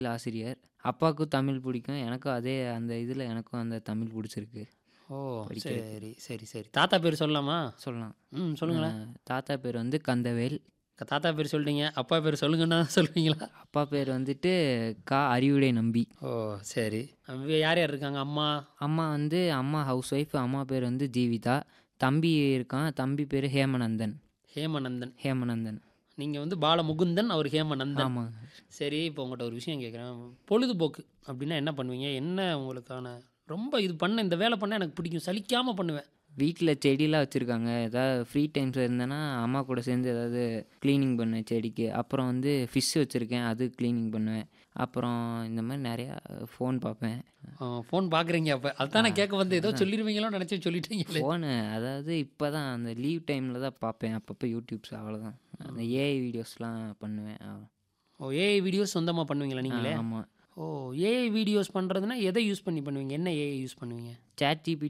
ஆசிரியர் அப்பாவுக்கும் தமிழ் பிடிக்கும் எனக்கும் அதே அந்த இதில் எனக்கும் அந்த தமிழ் பிடிச்சிருக்கு ஓ படிக்கிறது. சரி சரி சரி தாத்தா பேர் சொல்லலாமா சொல்லலாம் ம் சொல்லுங்களேன் அஹ் தாத்தா பேர் வந்து கந்தவேல் தாத்தா பேர் சொல்லிட்டீங்க அப்பா பேர் சொல்லுங்கன்னா சொல்லுவீங்களா அப்பா பேர் வந்துட்டு கா அறிவுடை நம்பி ஓ சரி அங்க யார் யார் இருக்காங்க அம்மா அம்மா வந்து அம்மா ஹவுஸ் ஒய்ஃப் அம்மா பேர் வந்து ஜீவிதா தம்பி இருக்கான் தம்பி பேர் ஹேமநந்தன் ஹேமநந்தன் ஹேமநந்தன் நீங்கள் வந்து பாலமுகுந்தன் அவர் ஹேமநந்தன் ஆமாங்க சரி இப்போ உங்கள்கிட்ட ஒரு விஷயம் கேட்குறேன் பொழுதுபோக்கு அப்படின்னா என்ன பண்ணுவீங்க என்ன உங்களுக்கான ரொம்ப இது பண்ண இந்த வேலை பண்ண எனக்கு பிடிக்கும் சலிக்காமல் பண்ணுவேன் வீட்டில் செடியெலாம் வச்சுருக்காங்க ஏதாவது ஃப்ரீ டைம்ஸ் இருந்தேன்னா அம்மா கூட சேர்ந்து ஏதாவது க்ளீனிங் பண்ணுவேன் செடிக்கு அப்புறம் வந்து ஃபிஷ் வச்சுருக்கேன் அது க்ளீனிங் பண்ணுவேன் அப்புறம் இந்த மாதிரி நிறையா ஃபோன் பார்ப்பேன் ஃபோன் பார்க்குறீங்க அப்போ அதுதான் நான் கேட்க வந்து ஏதோ சொல்லிடுவீங்களோ நினச்சி சொல்லிட்டீங்களே ஃபோனு அதாவது இப்போ தான் அந்த லீவ் டைமில் தான் பார்ப்பேன் அப்பப்போ யூடியூப்ஸ் அவ்வளோதான் அந்த ஏஐ வீடியோஸ்லாம் பண்ணுவேன் ஓ ஏஐ வீடியோஸ் சொந்தமாக பண்ணுவீங்களா நீங்களே ஆமாம் ஓ ஏஐ வீடியோஸ் பண்ணுறதுனா எதை யூஸ் பண்ணி பண்ணுவீங்க என்ன ஏஐ யூஸ் பண்ணுவீங்க சேட் ஜிபி